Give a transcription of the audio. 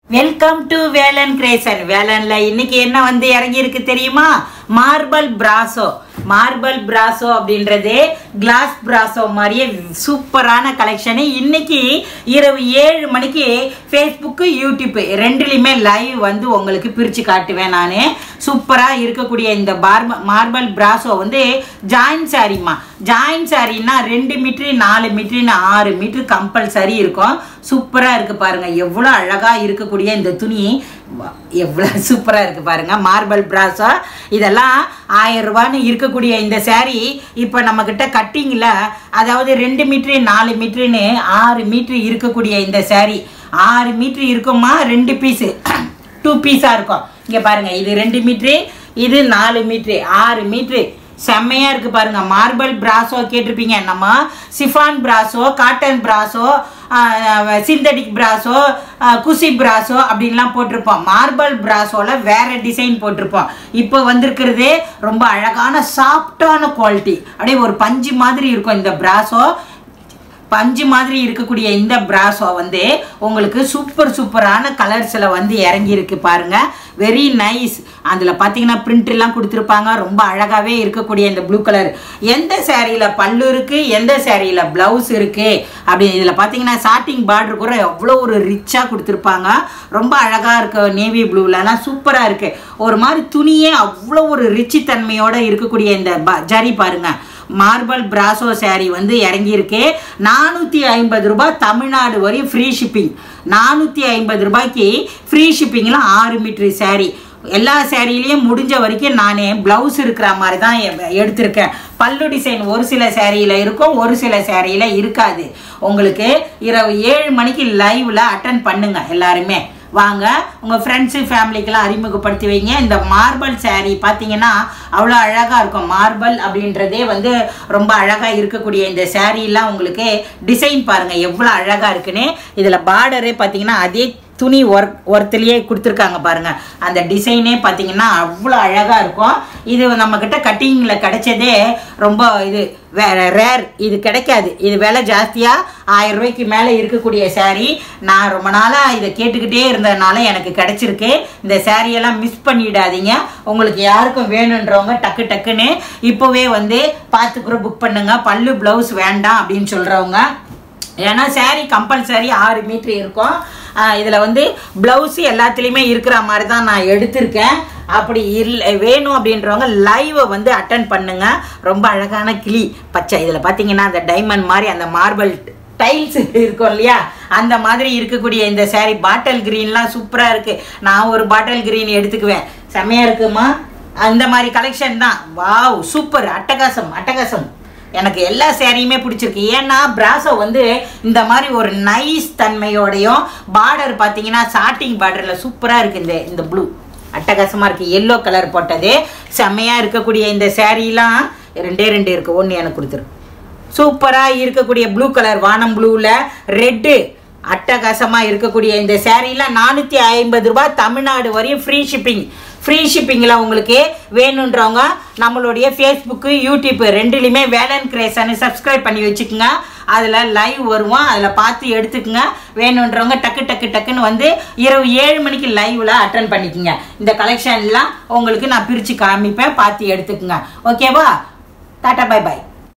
welcome to Velan கிரேசன் வேலன்ல இன்னைக்கு என்ன வந்து இறங்கி இருக்கு தெரியுமா மார்பல் பிராசோ மார்பல் பிராசோ அப்படின்றது கிளாஸ் பிராசோ மாதிரியே சூப்பரான கலெக்ஷனு இன்னைக்கு இரவு ஏழு மணிக்கு ஃபேஸ்புக்கு யூடியூப் ரெண்டுலையுமே லைவ் வந்து உங்களுக்கு பிரித்து காட்டுவேன் நான் சூப்பராக இருக்கக்கூடிய இந்த பார்ப மார்பல் பிராசோ வந்து ஜாயின் சாரிம்மா ஜாயின் சாரின்னா ரெண்டு மீட்ரு நாலு மீட்ருன்னு ஆறு மீட்ரு கம்பல்சரி இருக்கும் சூப்பராக இருக்குது பாருங்கள் எவ்வளோ அழகாக இருக்கக்கூடிய இந்த துணி எவ்வளோ சூப்பராக இருக்குது பாருங்கள் மார்பல் பிராசோ இதெல்லாம் ஆயிரம் ரூபான்னு இருக்கக்கூடிய இந்த saree இப்போ நம்மக்கிட்ட கட்டிங்கில் அதாவது ரெண்டு மீட்ரு நாலு மீட்ருன்னு ஆறு மீட்ரு இருக்கக்கூடிய இந்த saree ஆறு மீட்ரு இருக்குமா ரெண்டு பீஸு டூ பீஸாக இருக்கும் இங்கே பாருங்கள் இது ரெண்டு மீட்ரு இது நாலு மீட்ரு ஆறு மீட்ரு செம்மையாக இருக்குது பாருங்க மார்பல் பிராசோ கேட்டிருப்பீங்க நம்ம chiffon brasso cotton brasso synthetic brasso குசி பிராசோ அப்படின்லாம் போட்டிருப்போம் மார்பல் பிராசோவில் வேற டிசைன் போட்டிருப்போம் இப்போ வந்திருக்கிறது ரொம்ப அழகான சாஃப்டான குவாலிட்டி அப்படியே ஒரு பஞ்சு மாதிரி இருக்கும் இந்த பிராசோ பஞ்சு மாதிரி இருக்கக்கூடிய இந்த பிராசோ வந்து உங்களுக்கு சூப்பர் சூப்பரான கலர்ஸில் வந்து இறங்கி இருக்கு பாருங்க வெரி நைஸ் அதில் பார்த்தீங்கன்னா print எல்லாம் கொடுத்துருப்பாங்க ரொம்ப அழகாகவே இருக்கக்கூடிய இந்த ப்ளூ கலர் எந்த சேரீயில் பல்லு இருக்குது எந்த சேரீயில் ப்ளவுஸ் இருக்குது அப்படி இதில் பார்த்தீங்கன்னா சாட்டிங் பார்டர் கூட எவ்வளோ ஒரு ரிச்சாக கொடுத்துருப்பாங்க ரொம்ப அழகாக இருக்கு நேவி ப்ளூலலாம் சூப்பராக இருக்குது ஒரு மாதிரி துணியே அவ்வளோ ஒரு ரிச்சி தன்மையோடு இருக்கக்கூடிய இந்த ப- ஜரி பாருங்கள் மார்பல் பிராசோ saree வந்து இறங்கியிருக்கு நானூற்றி ஐம்பது ரூபாய் தமிழ்நாடு வரையும் ஃப்ரீ ஷிப்பிங் நானூற்றி ஐம்பது ரூபாய்க்கு ஃப்ரீ ஷிப்பிங்கில் ஆறு மீட்ரு saree எல்லா சேரீலையும் முடிஞ்ச வரைக்கும் நான் ப்ளவுஸ் இருக்கிற மாதிரி தான் எ- எடுத்திருக்கேன் பல்லு டிசைன் ஒரு சில சேரீயில் இருக்கும் ஒரு சில சேரீயில் இருக்காது உங்களுக்கு இரவு ஏழு மணிக்கு லைவில் அட்டன் பண்ணுங்க எல்லாருமே வாங்க உங்கள் ஃப்ரெண்ட்ஸு ஃபேமிலிக்கெல்லாம் அறிமுகப்படுத்தி வைங்க இந்த மார்பல் saree பார்த்தீங்கன்னா அவ்வளோ அழகாக இருக்கும் மார்பல் அப்படின்றதே வந்து ரொம்ப அழகாக இருக்கக்கூடிய இந்த சாரீலாம் உங்களுக்கு டிசைன் பாருங்கள் எவ்வளோ அழகாக இருக்குன்னு இதில் பார்டரே பார்த்தீங்கன்னா அதே துணி ஒர்க் ஒர்த்துலேயே கொடுத்துருக்காங்க பாருங்க அந்த டிசைனே பார்த்தீங்கன்னா அவ்வளோ அழகாக இருக்கும் இது நம்மக்கிட்ட கட்டிங்கில் கிடைச்சதே ரொம்ப இது வேற ரேர் இது கிடைக்காது இது விலை ஜாஸ்தியாக ஆயிரம் ரூபாய்க்கு மேலே இருக்கக்கூடிய saree நான் ரொம்ப நாளாக இதை கேட்டுக்கிட்டே இருந்ததுனால எனக்கு கிடைச்சிருக்கு இந்த சாரியெல்லாம் மிஸ் பண்ணிடாதீங்க உங்களுக்கு யாருக்கும் வேணுன்றவங்க டக்கு டக்குன்னு இப்போவே வந்து பார்த்து கூட புக் பண்ணுங்க பல்லு ப்ளவுஸ் வேண்டாம் அப்படின்னு சொல்கிறவங்க ஏன்னா saree கம்பல்சரி ஆறு மீட்ரு இருக்கும் இதில் வந்து ப்ளவுஸு எல்லாத்துலேயுமே இருக்கிற மாதிரி தான் நான் எடுத்திருக்கேன் அப்படி இல்லை வேணும் அப்படின்றவங்க லைவை வந்து அட்டன் பண்ணுங்க ரொம்ப அழகான கிளி பச்சை இதில் பார்த்தீங்கன்னா அந்த டைமண்ட் மாதிரி அந்த மார்பிள் டைல்ஸ் இருக்கும் இல்லையா அந்த மாதிரி இருக்கக்கூடிய இந்த saree பாட்டில் க்ரீன்லாம் சூப்பராக இருக்குது நான் ஒரு பாட்டில் க்ரீன் எடுத்துக்குவேன் செம்மையாக இருக்குமா அந்த மாதிரி கலெக்ஷன் தான் வாவ் சூப்பர் அட்டகாசம் அட்டகாசம் எனக்கு எல்லா சேரீயுமே பிடிச்சிருக்கு ஏன்னா பிராசோ வந்து இந்த மாதிரி ஒரு நைஸ் தன்மையோடையும் பார்டர் பார்த்தீங்கன்னா சாட்டிங் பார்டரில் சூப்பராக இருக்குது இந்த இந்த ப்ளூ அட்டகாசமாக இருக்குது எல்லோ கலர் போட்டது செம்மையாக இருக்கக்கூடிய இந்த சேரீலாம் ரெண்டே ரெண்டு இருக்குது ஒன்று எனக்கு கொடுத்துரு சூப்பராக இருக்கக்கூடிய ப்ளூ கலர் வானம் ப்ளூவில் ரெட்டு அட்டகாசமாக இருக்கக்கூடிய இந்த சேரீலாம் நானூற்றி ஐம்பது ரூபாய் தமிழ்நாடு வரையும் ஃப்ரீ ஷிப்பிங் ஃப்ரீ ஷிப்பிங்கில் உங்களுக்கு வேணுன்றவங்க நம்மளுடைய ஃபேஸ்புக்கு யூடியூப் ரெண்டுலேயுமே வேலன் கிரேசன்னு சப்ஸ்கிரைப் பண்ணி வச்சுக்கோங்க அதில் லைவ் வருவோம் அதில் பார்த்து எடுத்துக்கோங்க வேணுன்றவங்க டக்கு டக்கு டக்குன்னு வந்து இரவு ஏழு மணிக்கு லைவில் அட்டன் பண்ணிக்கோங்க இந்த கலெக்ஷன்லாம் உங்களுக்கு நான் பிரித்து காமிப்பேன் பார்த்து எடுத்துக்கோங்க ஓகேவா டாட்டா பை பை